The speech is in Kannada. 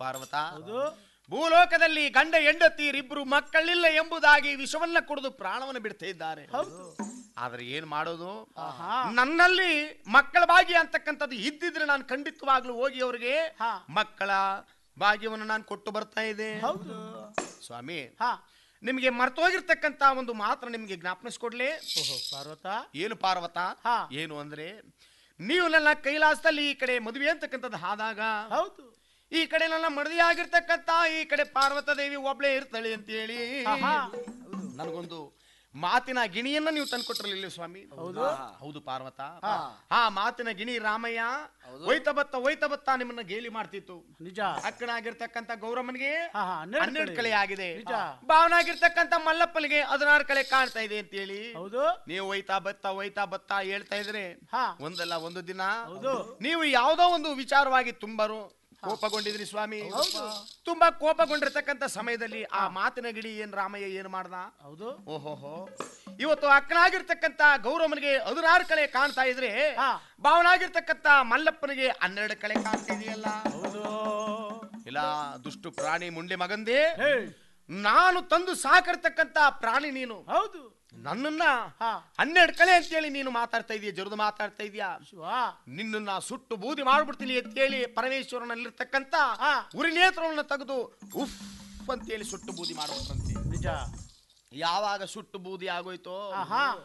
ಪಾರ್ವತ ಹೌದು ಭೂಲೋಕದಲ್ಲಿ ಗಂಡ ಹೆಂಡತಿಯರಿಬ್ರು ಮಕ್ಕಳಿಲ್ಲ ಎಂಬುದಾಗಿ ವಿಷವನ್ನ ಕುಡಿದು ಪ್ರಾಣವನ್ನು ಬಿಡ್ತಾ ಇದ್ದಾರೆ ಹೌದು ಆದ್ರೆ ಏನ್ ಮಾಡೋದು ಆಹಾ ನನ್ನಲ್ಲಿ ಮಕ್ಕಳ ಭಾಗ್ಯ ಅಂತಕ್ಕಂಥದ್ದು ಇದ್ದಿದ್ರೆ ನಾನು ಖಂಡಿತವಾಗ್ಲೂ ಹೋಗಿ ಅವರಿಗೆ ಹಾ. ಮಕ್ಕಳ ಭಾಗ್ಯವನ್ನು ನಾನು ಕೊಟ್ಟು ಬರ್ತಾ ಇದೆ ಹೌದು ಸ್ವಾಮಿ ಹಾ ನಿಮಗೆ ಮರ್ತೋಗಿರ್ತಕ್ಕಂತ ಒಂದು ಮಾತ್ರ ನಿಮಗೆ ಜ್ಞಾಪನಿಸ್ಕೊಡ್ಲಿ ಓಹೋ ಪಾರ್ವತ ಏನು ಪಾರ್ವತ ಹಾ. ಏನು ಅಂದ್ರೆ ನೀವು ನನ್ನ ಕೈಲಾಸದಲ್ಲಿ ಈ ಕಡೆ ಮದುವೆ ಅಂತಕ್ಕಂಥದ್ದು ಆದಾಗ ಹೌದು ಈ ಕಡೆ ನನ್ನ ಮಡದಿ ಆಗಿರ್ತಕ್ಕಂತ ಈ ಕಡೆ ಪಾರ್ವತ ದೇವಿ ಒಬ್ಳೆ ಇರ್ತಾಳೆ ಅಂತ ಹೇಳಿ ಆಹಾ. ನನಗೊಂದು ಮಾತಿನ ಗಿಣಿಯನ್ನ ನೀವು ತಂದ್ಕೊಟ್ರಲಿಲ್ಲ ಸ್ವಾಮಿ ಹೌದು. ಹೌದು ಪಾರ್ವತ ಹಾ. ಆ ಮಾತಿನ ಗಿಣಿ ರಾಮಯ್ಯ ಒಯ್ತ ಬತ್ತ ಒಯ್ತ ಬತ್ತ ನಿಮ್ಮನ್ನ ಗೇಲಿ ಮಾಡ್ತಿತ್ತು ನಿಜ ಅಕ್ಕನಾಗಿರ್ತಕ್ಕಂತ ಗೌರಮ್ಮನಿಗೆ ಹಾ ಹಾ ಹನ್ನೆರಡು ಹನ್ನೆರಡು ಕಳೆ. ಕಳೆ ಆಗಿದೆ ನಿಜ. ಭಾವನಾಗಿರ್ತಕ್ಕಂತ ಮಲ್ಲಪ್ಪನಿಗೆ ಹದಿನಾರು ಕಳೆ ಕಾಣ್ತಾ ಇದೆ ಅಂತ ಹೇಳಿ ಹೌದು ನೀವು ಒಯ್ತಾ ಬತ್ತಾ ಒಯ್ತಾ ಬತ್ತಾ ಹೇಳ್ತಾ ಇದ್ರೆ ಹಾ ಒಂದಲ್ಲ ಒಂದು ದಿನ ಹೌದು. ನೀವು ಯಾವುದೋ ಒಂದು ವಿಚಾರವಾಗಿ ತುಂಬರು ಕೋಪಗೊಂಡಿದ್ರಿ ಸ್ವಾಮಿ ತುಂಬಾ ಕೋಪಗೊಂಡಿರ್ತಕ್ಕಂತ ಸಮಯದಲ್ಲಿ ಆ ಮಾತಿನ ಗಿಡಿ ಏನ್ ರಾಮಯ್ಯ ಏನ್ ಮಾಡ್ದ ಹೌದು ಓಹೋಹೋ ಇವತ್ತು ಅಕ್ಕನಾಗಿರ್ತಕ್ಕಂತ ಗೌರವನಿಗೆ ಹದಿನಾರು ಕಳೆ ಕಾಣ್ತಾ ಇದ್ರೆ ಹಾ. ಭಾವನಾಗಿರ್ತಕ್ಕಂತ ಮಲ್ಲಪ್ಪನಿಗೆ ಹನ್ನೆರಡು ಕಳೆ ಕಾಣ್ತಾ ಇದೆಯಲ್ಲ ಹೌದು ಇಲ್ಲ ದುಷ್ಟು ಪ್ರಾಣಿ ಮುಂಡೆ ಮಗಂದೇ ಹೇ ನಾನು ತಂದು ಸಾಕಿರ್ತಕ್ಕಂತ ಪ್ರಾಣಿ ನೀನು ಹೌದು ನನ್ನನ್ನ ಹಾ ಹನ್ನೆರಡು ಕಳೆ ಅಂತೇಳಿ ನೀನು ಮಾತಾಡ್ತಾ ಇದೀಯ ಜರುದು ಮಾತಾಡ್ತಾ ಇದೀಯಾ ಶಿವ ನಿನ್ನನ್ನ ಸುಟ್ಟು ಬೂದಿ ಮಾಡ್ಬಿಡ್ತೀನಿ ಅಂತೇಳಿ ಪರಮೇಶ್ವರನಲ್ಲಿರ್ತಕ್ಕಂತ ಹಾ. ಉರಿ ನೇತ್ರವನ್ನು ತೆಗೆದು ಉಫ್ ಅಂತೇಳಿ ಸುಟ್ಟು ಬೂದಿ ಮಾಡುವಂತೆ ನಿಜ ಯಾವಾಗ ಸುಟ್ಟು ಬೂದಿ ಆಗೋಯ್ತೋ ಆಹಾ